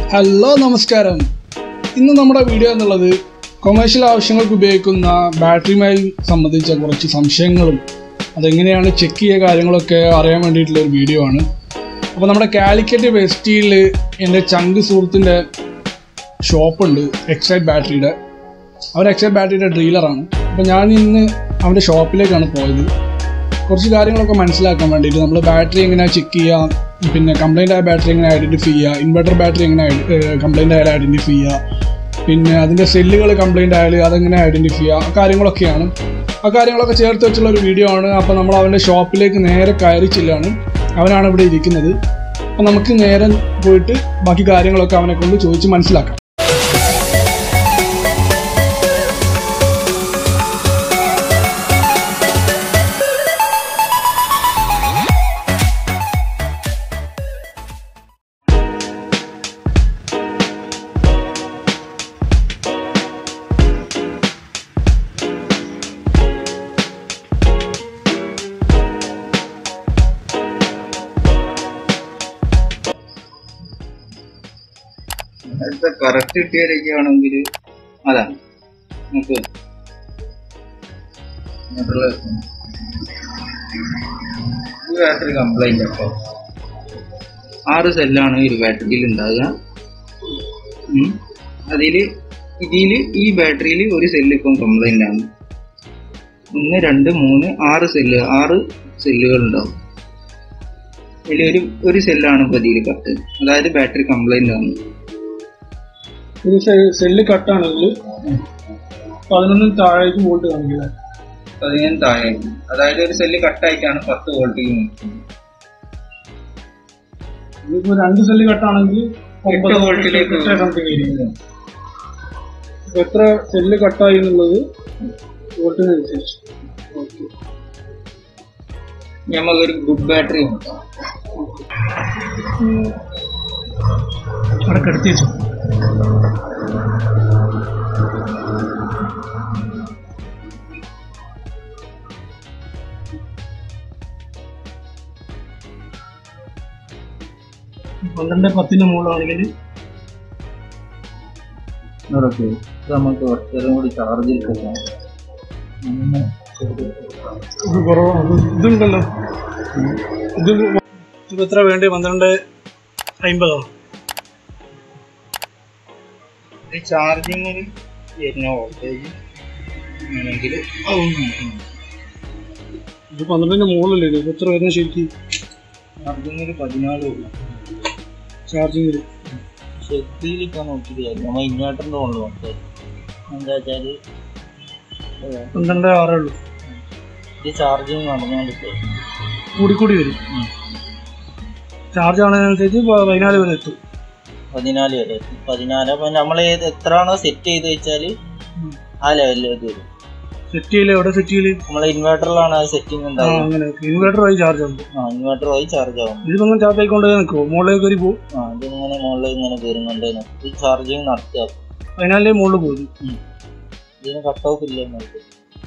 Hello നമസ്കാരം ഇന്ന് നമ്മുടെ വീഡിയോ എന്നുള്ളത് കൊമേഴ്ഷ്യൽ ആവശ്യങ്ങൾക്ക് ഉപയോഗിക്കുന്ന ബാറ്ററിയുമായി സംബന്ധിച്ച കുറച്ച് സംശയങ്ങളും അതെങ്ങനെയാണ് ചെക്ക് ചെയ്യുക കാര്യങ്ങളൊക്കെ അറിയാൻ വേണ്ടിയിട്ടുള്ള ഒരു വീഡിയോ ആണ് അപ്പോൾ നമ്മുടെ കാലിക്കറ്റ് വെസ്റ്റിയിൽ എൻ്റെ ചങ്ക് സുഹൃത്തിൻ്റെ ഷോപ്പുണ്ട് എക്സൈറ്റ് ബാറ്ററിയുടെ അവൻ എക്സൈറ്റ് ബാറ്ററിയുടെ ഡീലറാണ് അപ്പോൾ ഞാൻ ഇന്ന് അവൻ്റെ ഷോപ്പിലേക്കാണ് പോയത് കുറച്ച് കാര്യങ്ങളൊക്കെ മനസ്സിലാക്കാൻ വേണ്ടിയിട്ട് നമ്മൾ ബാറ്ററി എങ്ങനെയാണ് ചെക്ക് ചെയ്യുക പിന്നെ കംപ്ലൈൻ്റ് ആയ ബാറ്ററി എങ്ങനെ ഐഡൻറ്റിഫൈ ചെയ്യുക ഇൻവെർട്ടർ ബാറ്ററി എങ്ങനെ കംപ്ലൈൻ്റ് ആയാലും ഐഡൻറ്റിഫൈ ചെയ്യുക പിന്നെ അതിൻ്റെ സെല്ലുകൾ കംപ്ലൈൻ്റ് ആയാലും അതെങ്ങനെ ഐഡൻറ്റിഫൈ ചെയ്യുക ആ കാര്യങ്ങളൊക്കെയാണ് ആ കാര്യങ്ങളൊക്കെ ചേർത്ത് വെച്ചുള്ള ഒരു വീഡിയോ ആണ് അപ്പോൾ നമ്മൾ അവൻ്റെ ഷോപ്പിലേക്ക് നേരെ കയറി ചെല്ലാണ് അവനാണ് ഇവിടെ ഇരിക്കുന്നത് അപ്പോൾ നമുക്ക് നേരെ പോയിട്ട് ബാക്കി കാര്യങ്ങളൊക്കെ അവനെ കൊണ്ട് ചോദിച്ച് മനസ്സിലാക്കാം നേരത്തെ കറക്റ്റ് കിട്ടിയാലൊക്കെയാണെങ്കിൽ അതാണ് നമുക്ക് മോട്ടറില് ഈ ബാറ്ററി കംപ്ലൈന്റ് അപ്പൊ ആറ് സെല്ലാണ് ഒരു ബാറ്ററിയിൽ ഉണ്ടാകുക ഉം. അതില് ഇതില് ഈ ബാറ്ററിയിൽ ഒരു സെല്ല് ഇപ്പം കംപ്ലൈന്റ് ആണ് ഒന്ന് രണ്ട് മൂന്ന് ആറ് സെല്ല് ആറ് സെല്ലുകൾ ഉണ്ടാവും അതിൽ ഒരു ഒരു സെല്ലാണ് ഇപ്പൊ ഇതിൽ കട്ട് അതായത് ബാറ്ററി കംപ്ലൈന്റ് ആണ് ഇത് സെല്ല് കട്ടാണെങ്കിൽ പതിനൊന്നിൽ താഴേക്ക് വോൾട്ട് കാണിക്കില്ല പതിനഞ്ച് താഴെ അതായത് ഒരു സെല്ല് കട്ടായിട്ടാണ് പത്ത് വോൾട്ടിൽ നിൽക്കുന്നത് ഇതിപ്പോ രണ്ട് സെല്ല് കട്ടാണെങ്കിൽ എട്ട് വോൾട്ടിലേക്ക് സംതിങ് ആയിരിക്കും ഇപ്പൊ എത്ര സെല്ല് കട്ടായി എന്നുള്ളത് വോൾട്ടിനനുസരിച്ച് ഓക്കെ നമുക്കൊരു ഗുഡ് ബാറ്ററി നോക്കാം അവിടെ കിടത്തി വെച്ചു പന്ത്രണ്ട് പത്തിന്റെ മുകളിലാണെങ്കിൽ ഓക്കെ നമുക്ക് കുറച്ചേരം കൂടി ചാർജിൽ കിട്ടാം ഇത് കുറവാണ് ഇതുണ്ടല്ലോ ഇത് ഇത് എത്ര വേണ്ടി പന്ത്രണ്ട് അമ്പതോ ഇത് ചാർജിങ്ങിൽ വരുന്ന വോൾട്ടേജ് ആണെങ്കിൽ ഇത് പന്ത്രണ്ടിന്റെ മുകളിലല്ലേ ഇത് ഇപ്പൊ എത്ര വരുന്ന ശരിക്കും ചാർജിങ്ങിൽ പതിനാല് ഉള്ളു ചാർജിങ്ങിൽ ശക്തിയിൽ ഇപ്പൊ നോക്കിയിട്ട് നമ്മൾ ഇൻവേർട്ടറിന്റെ മുകളിൽ നോക്കാം എന്താ വെച്ചാല് പന്ത്രണ്ട് ആറേ ഉള്ളൂ ഇത് ചാർജിങ് നടന്നുകൊണ്ടിരിക്കും കൂടിക്കൂടി വരും ചാർജ് ആണതിനനുസരിച്ച് പ- പതിനാല് വരെ എത്തും പതിനാല് വരെ എത്തി പതിനാല് അപ്പൊ നമ്മൾ എത്രയാണോ സെറ്റ് ചെയ്ത് വെച്ചാല് ആ ലെവലിലേക്ക് വരും സെറ്റ് ചെയ്യില്ല എവിടെ സെറ്റ് ചെയ്യില്ല നമ്മളെ ഇൻവേർട്ടറിലാണ് ആ സെറ്റിംഗ് ആ ഉണ്ടാവുക അങ്ങനെ ഇൻവേർട്ടർ വഴി ചാർജ് ഉണ്ട് ആ ഇൻവേർട്ടർ വഴി ചാർജ് ആവും ഇതിപ്പോ അങ്ങനെ ചാർജ് ആയിക്കൊണ്ടേ നിൽക്കുമോ മുകളിലേക്ക് കയറി പോകും ആ ഇതിങ്ങനെ മുകളിൽ ഇങ്ങനെ കയറുന്നുണ്ട് ഇത് ചാർജിങ് നടത്തുക പതിനാലിന്റെ മുകളിൽ പോകും ഇതിന് കട്ട് ഓഫ് ഇല്ല നമുക്ക്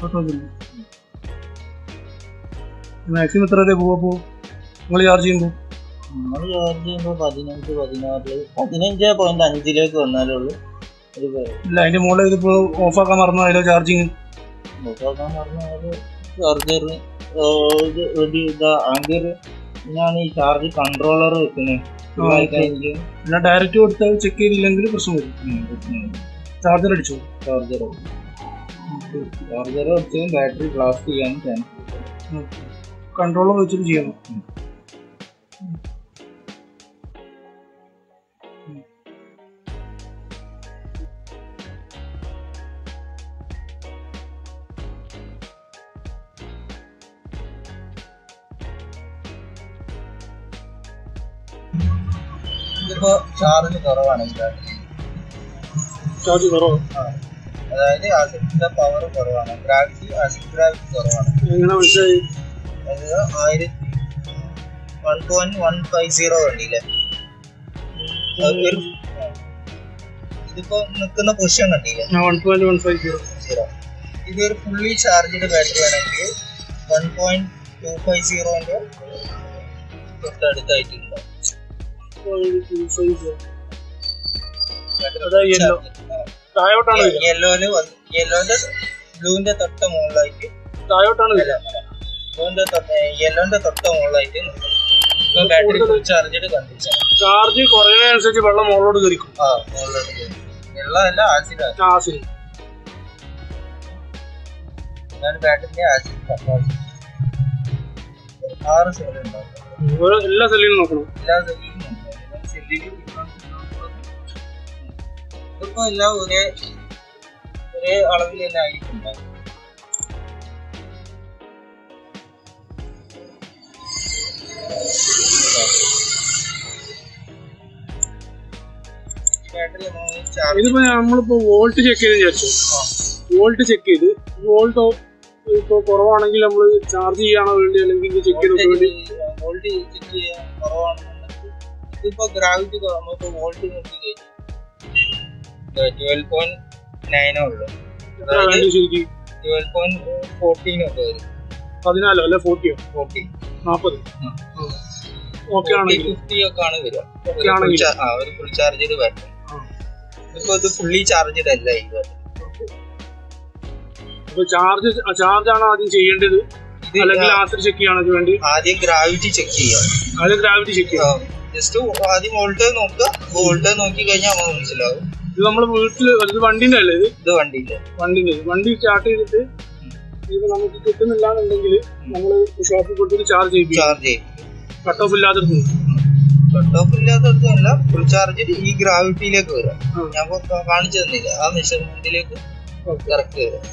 മാക്സിമം എത്ര വരെ പോവാ പോ നിങ്ങൾ ചാർജ് ചെയ്യുമ്പോൾ നമ്മൾ ചാർജ് ചെയ്യുമ്പോൾ പതിനഞ്ച് പതിനാറ് പതിനഞ്ച് പോയിന്റ് അഞ്ചിലേക്ക് വന്നാലേ ഉള്ളൂ ഒരു ഇല്ല അതിന്റെ മുകളിൽ ഇതിപ്പോ ഓഫാക്കാൻ മറന്നു അതിലോ ചാർജിങ് നോക്കാൻ പറഞ്ഞാൽ ചാർജർ ഇത് റെഡി ഇതാ ആങ്കർ ഇതിനാണ് ഈ ചാർജ് കൺട്രോളർ വെക്കുന്നത് പിന്നെ ഡയറക്റ്റ് കൊടുത്താൽ ചെക്ക് ചെയ്തില്ലെങ്കിൽ പ്രശ്നം വരും ചാർജർ അടിച്ചു ചാർജർ ചാർജർ വെച്ച് ബാറ്ററി ബ്ലാസ്റ്റ് ചെയ്യാൻ ചാൻസ് കൺട്രോളർ വെച്ചിട്ട് ചെയ്യണം ഇതിപ്പോ ചാർജ് കുറവാണ് ഈ ബാറ്ററി ചാർജ് കുറവ് അതായത് ആസിഡിന്റെ പവർ കുറവാണ് ഗ്രാവിറ്റി ആസിഡ് ഗ്രാവിറ്റി കുറവാണ് എങ്ങനെ മനസ്സിലായി അതായത് ആയിരത്തി one point one five zero വണ്ടിയില്ലേ അത് ഒരു ഇതിപ്പോ നിൽക്കുന്ന പൊസിഷൻ കണ്ടില്ലേ one point one five zero zero ഇതൊരു ഫുള്ളി ചാർജ്ഡ് ബാറ്ററി ആണെങ്കിൽ വൺ പോയിന്റ് ടു ഫൈവ് സീറോന്റെ തൊട്ടടുത്തായിട്ടുണ്ടാവും അതാ യെല്ലോ താഴോട്ടാണ് വരിക യെല്ലോന് യെല്ലോന്റെ ബ്ലൂവിന്റെ തൊട്ട മുകളിലായിട്ട് താഴോട്ടാണ് വരിക ബ്ലൂവിന്റെ യെല്ലോന്റെ തൊട്ട മുകളിലായിട്ട് ഇപ്പൊ ബാറ്ററി ഫുൾ ചാർജഡ് കണ്ടിച്ചാണ് ചാർജ് കുറയുന്നതനുസരിച്ച് വെള്ളം മുകളിലോട്ട് കയറിക്കും ആ മുകളിലോട്ട് കയറി. വെള്ളമല്ല ആസിഡാണ് ആ ശരി ഞാൻ ബാറ്ററിന്റെ ആസിഡ് കപ്പാസിറ്റി ആറ് സെൽ ഉണ്ടാവും ഓരോ എല്ലാ സെല്ലിലും നോക്കണം എല്ലാ സെല്ലിലും സെല്ലിൽ ഇതിപ്പോ എല്ലാം ഒരേ ഒരേ അളവിൽ തന്നെ ആയിരിക്കും ഉണ്ടാവുക. ഈ ബാറ്ററി നമ്മൾ ചാർജ് ഇതിപ്പോ നമ്മളിപ്പോ വോൾട്ട് ചെക്ക് ചെയ്ത് വിചാരിച്ചു വോൾട്ട് ചെക്ക് ചെയ്ത് വോൾട്ട് ഇപ്പൊ കുറവാണെങ്കിൽ നമ്മൾ ചാർജ് ചെയ്യാണോ വേണ്ടി അല്ലെങ്കിൽ ചെക്ക് ചെയ്ത് വേണ്ടി വോൾട്ട് ചെക്ക് ചെയ്യാൻ കുറവാണെന്നുണ്ടെങ്കിൽ ഇതിപ്പോ ഗ്രാവിറ്റി നമുക്ക് വോൾട്ട് നോക്കി കഴിഞ്ഞാൽ ട്വൽവ് പോയിന്റ് നയനോ ഉള്ളു എത്ര വേണ്ടി ശരിക്കും ട്വൽവ് പോയിന്റ് ഫോർട്ടീൻ ഒക്കെ വരും പതിനാലോ അല്ലെ ഫോർട്ടിയോ ഫോർട്ടി നാപ്പത് ഓക്കെ ആണെങ്കിൽ ഫിഫ്റ്റി ഒക്കെ ആണ് വരിക Okay ഒരു full ആണെങ്കിൽ. cha- ആ ഒരു ഫുൾ ചാർജഡ് ബാറ്ററി ഇപ്പൊ ഇത് ഫുള്ളി ചാർജഡ് അല്ല ഈ ബാറ്ററി അപ്പൊ ചാർജ് ചാർജ് ആണ് ആദ്യം ചെയ്യേണ്ടത് ഇത് അല്ലെങ്കിൽ ആസിഡ് ചെക്ക് ചെയ്യണത് വേണ്ടി ആദ്യം ഗ്രാവിറ്റി ചെക്ക് ചെയ്യാം അത് ഗ്രാവിറ്റി ചെക്ക് ചെയ്യാം ജസ്റ്റ് ആദ്യം വോൾട്ടേജ് നോക്കുക വോൾട്ടേജ് നോക്കി കഴിഞ്ഞാൽ നമുക്ക് മനസ്സിലാവും ഇത് നമ്മൾ വീട്ടിൽ ഇത് വണ്ടിന്റെ അല്ലേ ഇത് ഇത് വണ്ടിയില്ല വണ്ടിന്റെ വണ്ടി സ്റ്റാർട്ട് ചെയ്തിട്ട് ഇത് നമുക്ക് കിട്ടുന്നില്ല എന്നുണ്ടെങ്കിൽ നമ്മൾ ഷോപ്പിൽ കൊടുത്തിട്ട് ചാർജ് ചെയ്യിപ്പിക്കും ചാർജ് ചെയ്യും കട്ട് ഓഫ് ഇല്ലാത്തടത്ത് കട്ട് ഓഫ് ഇല്ലാത്തടത്തല്ല ഫുൾ ചാർജിൽ ഈ ഗ്രാവിറ്റിയിലേക്ക് വരാം ആ. ഞാൻ ഇപ്പൊ കാ- കാണിച്ചു തന്നില്ല ആ മെഷർമെന്റിലേക്ക് കറക്റ്റ് വരാം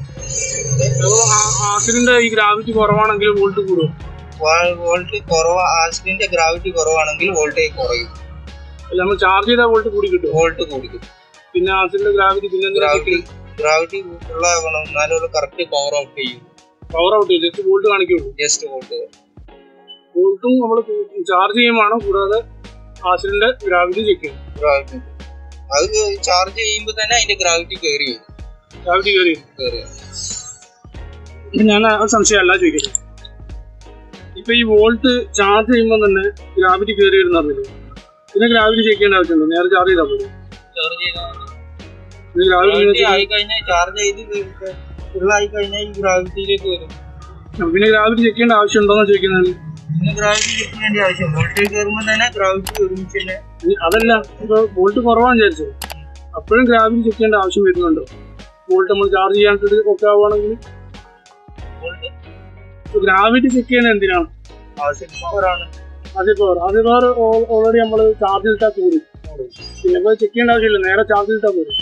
ആസിഡിന്റെ ഈ ഗ്രാവിറ്റി കുറവാണെങ്കിൽ വോൾട്ട് കൂടും വോൾട്ട് കുറവ് ആസിഡിന്റെ ഗ്രാവിറ്റി കുറവാണെങ്കിൽ വോൾട്ടേജ് കുറയും അല്ല നമ്മൾ ചാർജ് ചെയ്താൽ വോൾട്ട് കൂടി കിട്ടും വോൾട്ട് കൂടിക്കും പിന്നെ ആസിഡിന്റെ ഗ്രാവിറ്റി പിന്നെ ഗ്രാവിറ്റി ഗ്രാവിറ്റി ഉള്ളതാകണം എന്നാലും കറക്റ്റ് പവർ ഔട്ട് ചെയ്യും പവർ ഔട്ട് ചെയ്യും ജസ്റ്റ് വോൾട്ട് കാണിക്കുള്ളൂ ജസ്റ്റ് വോൾട്ട് വോൾട്ടും നമ്മൾ ചാർജ് ചെയ്യുമ്പോൾ കൂടാതെ ആസിഡിന്റെ ഗ്രാവിറ്റി ചെക്ക് ചെയ്യും ഗ്രാവിറ്റി അത് ചാർജ് ചെയ്യുമ്പോൾ തന്നെ അതിന്റെ ഗ്രാവിറ്റി കയറി വരും ഗ്രാവിറ്റി കയറി കയറി ഇപ്പൊ ഞാൻ ആ സംശയമല്ല ചോദിക്കുന്നത് ഇപ്പൊ ഈ വോൾട്ട് ചാർജ് ചെയ്യുമ്പോൾ തന്നെ ഗ്രാവിറ്റി കയറി വരുന്ന അറിയില്ല പിന്നെ ഗ്രാവിറ്റി ചെക്ക് ചെയ്യേണ്ട ആവശ്യമുണ്ടോ നേരെ ചാർജ് ചെയ്താൽ മതി ചാർജ് ചെയ്താൽ പിന്നെ ഗ്രാവിറ്റി ഗ്രാവിറ്റി ആയി കഴിഞ്ഞാൽ ചാർജ് ചെയ്ത് ഫുള്ളായി കഴിഞ്ഞാൽ ഈ ഗ്രാവിറ്റിയിലേക്ക് വരും പിന്നെ ഗ്രാവിറ്റി ചെക്ക് ചെയ്യേണ്ട ആവശ്യമുണ്ടോന്ന് ചോദിക്കുന്നത് പിന്നെ ഗ്രാവിറ്റി ചെക്ക് ചെയ്യേണ്ട ആവശ്യം വോൾട്ടേജ് കയറുമ്പോൾ തന്നെ ഗ്രാവിറ്റി ഒരുമിച്ച് തന്നെ ഇനി അതല്ല ഇപ്പൊ വോൾട്ട് കുറവാന്ന് വിചാരിച്ചത് അപ്പോഴും ഗ്രാവിറ്റി ചെക്ക് ചെയ്യേണ്ട ആവശ്യം വരുന്നുണ്ടോ വോൾട്ട് നമ്മൾ ചാർജ് ചെയ്യാനായിട്ട് ഒക്കെ ആവുകയാണെങ്കിൽ വോൾട്ട് ഗ്രാവിറ്റി ചെക്ക് ചെയ്യുന്നത് എന്തിനാണ് ആവശ്യം പവറാണ് അതേ പവർ അതേ പവർ ഓൾറെഡി നമ്മൾ ചാർജ് ഇട്ടാൽ കൂടി പിന്നെ ഇപ്പൊ ചെക്ക് ചെയ്യേണ്ട ആവശ്യമില്ല നേരെ ചാർജ് ഇട്ടാൽ പോരും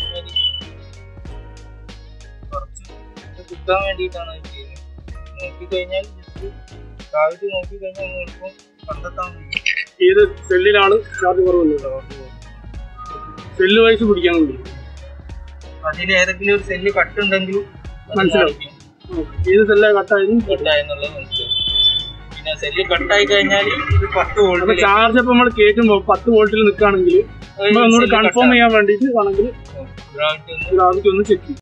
കുറച്ച് ഇത് കിട്ടാൻ വേണ്ടിയിട്ടാണ് ഇത് ചെയ്യുന്നത് നോക്കിക്കഴിഞ്ഞാൽ ജസ്റ്റ് ഗ്രാവിറ്റി നോക്കിക്കഴിഞ്ഞാൽ നമുക്ക് എളുപ്പം കണ്ടെത്താൻ കഴിയും ഏത് സെല്ലിലാണ് ചാർജ് കുറവുള്ളത് സെല്ല് വൈസ് പിടിക്കാൻ വേണ്ടി അതിൽ ഏതെങ്കിലും ഒരു സെല്ല് കട്ടുണ്ടെങ്കിൽ മനസ്സിലാവും. ഏത് സെല്ലാണ് കട്ടായതും കട്ടായെന്നുള്ളത് മനസ്സിലാവും പിന്നെ സെല്ല് കട്ടായി കഴിഞ്ഞാൽ ഇത് പത്ത് അപ്പൊ വോൾട്ട് ചാർജ് അപ്പൊ നമ്മൾ കയറ്റുമ്പോൾ പത്ത് വോൾട്ടിൽ നിൽക്കുകയാണെങ്കിൽ നമ്മൾ ഒന്നുകൂടി കൺഫേം ചെയ്യാൻ വേണ്ടിയിട്ട് ആണെങ്കിൽ ഗ്രാവിറ്റി ഒന്ന് ഗ്രാവിറ്റി ഒന്ന് ചെക്ക് ചെയ്യും